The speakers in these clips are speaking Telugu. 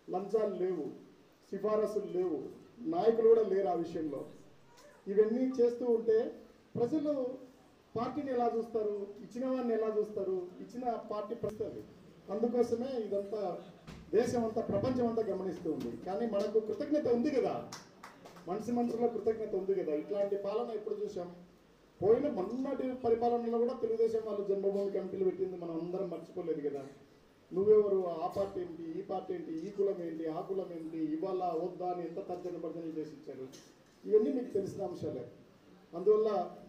లంచాలు లేవు సిఫారసులు లేవు నాయకులు కూడా లేరు ఆ విషయంలో ఇవన్నీ చేస్తూ ఉంటే ప్రజలు పార్టీని ఎలా చూస్తారు ఇచ్చిన వాడిని ఎలా చూస్తారు ఇచ్చిన పార్టీ ప్రస్తుతం అందుకోసమే ఇదంతా దేశం అంతా ప్రపంచం అంతా గమనిస్తూ ఉంది కానీ మనకు కృతజ్ఞత ఉంది కదా మనిషి మనసులో కృతజ్ఞత ఉంది కదా ఇట్లాంటి పాలన ఎప్పుడు చూసాం పోయిన మొన్నటి పరిపాలనలో కూడా తెలుగుదేశం వాళ్ళు జన్మభూమి కమిటీలు పెట్టింది మనం అందరం మర్చిపోలేదు కదా నువ్వెవరు ఆ పార్టీ ఏంటి ఈ పార్టీ ఏంటి ఈ కులం ఏంటి ఆ కులం ఏంటి ఇవాళ వద్దా అని ఎంత తర్జన భర్జన చేసి ఇచ్చారు ఇవన్నీ మీకు తెలిసిన అంశాలే అందువల్ల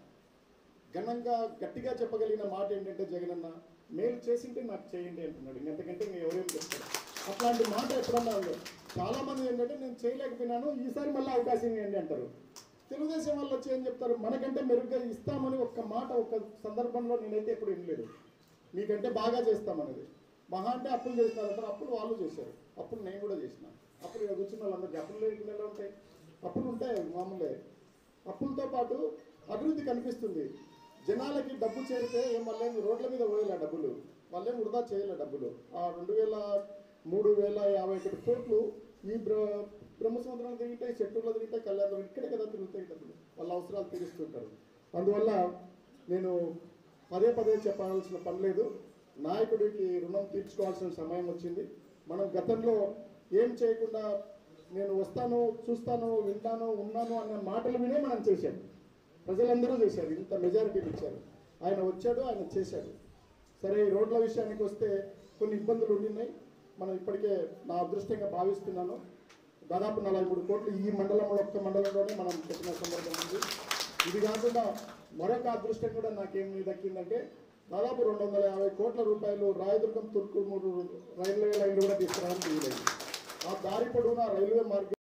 ఘనంగా గట్టిగా చెప్పగలిగిన మాట ఏంటంటే జగనన్న మేలు చేసింటే నాకు చేయండి అంటున్నాడు ఇంకంతకంటే ఇంకా ఎవరేం చెప్తారు అట్లాంటి మాట ఎప్పుడన్నా ఉంది. చాలా మంది ఏంటంటే నేను చేయలేకపోయినాను ఈసారి మళ్ళీ అవకాశం ఇవ్వండి అంటారు తెలుగుదేశం వాళ్ళు వచ్చి ఏం చెప్తారు మనకంటే మెరుగ్గా ఇస్తామని ఒక్క మాట ఒక్క సందర్భంలో నేనైతే ఎప్పుడు వినలేదు మీకంటే బాగా చేస్తామనేది మహా అంటే అప్పులు చేసినారంటారు అప్పులు వాళ్ళు చేశారు అప్పులు నేను కూడా చేసిన అప్పులు ఇక కూర్చున్న వాళ్ళందరికీ అప్పులు లేకుండా ఎలా ఉంటాయి అప్పులు ఉంటాయి మామూలే అప్పులతో పాటు అభివృద్ధి కనిపిస్తుంది జనాలకి డబ్బు చేరితే ఏం వాళ్ళేం రోడ్ల మీద పోయేలా డబ్బులు వాళ్ళేం వృధా చేయలే డబ్బులు ఆ రెండు వేల మూడు వేల యాభై ఒకటి కోట్లు ఈ బ్ర బ్రహ్మసముద్రంలో తిరుగుతాయి చెట్టుల్లో తిరుగుతాయి కళ్యాణంలో ఇక్కడే కదా తిరుగుతాయి డబ్బులు వాళ్ళ అవసరాలు తీరుస్తుంటారు అందువల్ల నేను పదే పదే చెప్పాల్సిన పని లేదు నాయకుడికి రుణం తీర్చుకోవాల్సిన సమయం వచ్చింది మనం గతంలో ఏం చేయకుండా నేను వస్తాను చూస్తాను వింటాను ఉన్నాను అనే మాటలు వినే మనం చేశాం ప్రజలందరూ చేశారు ఇంత మెజారిటీని ఇచ్చారు ఆయన వచ్చాడు ఆయన చేశాడు సరే ఈ రోడ్ల విషయానికి వస్తే కొన్ని ఇబ్బందులు ఉండినాయి మనం ఇప్పటికే నా అదృష్టంగా భావిస్తున్నాను దాదాపు నలభై మూడు కోట్లు ఈ మండలంలో ఒక్క మండలంలోనే మనం పెట్టిన సందర్భం ఉంది ఇది కాకుండా మరొక అదృష్టం కూడా నాకేమి దక్కిందంటే దాదాపు రెండు వందల యాభై కోట్ల రూపాయలు రాయదుర్గం తుర్కుమూరు రైల్వే లైన్లు కూడా తీసుకురావడానికి వీలైంది ఆ దారి పొడవునా రైల్వే మార్గం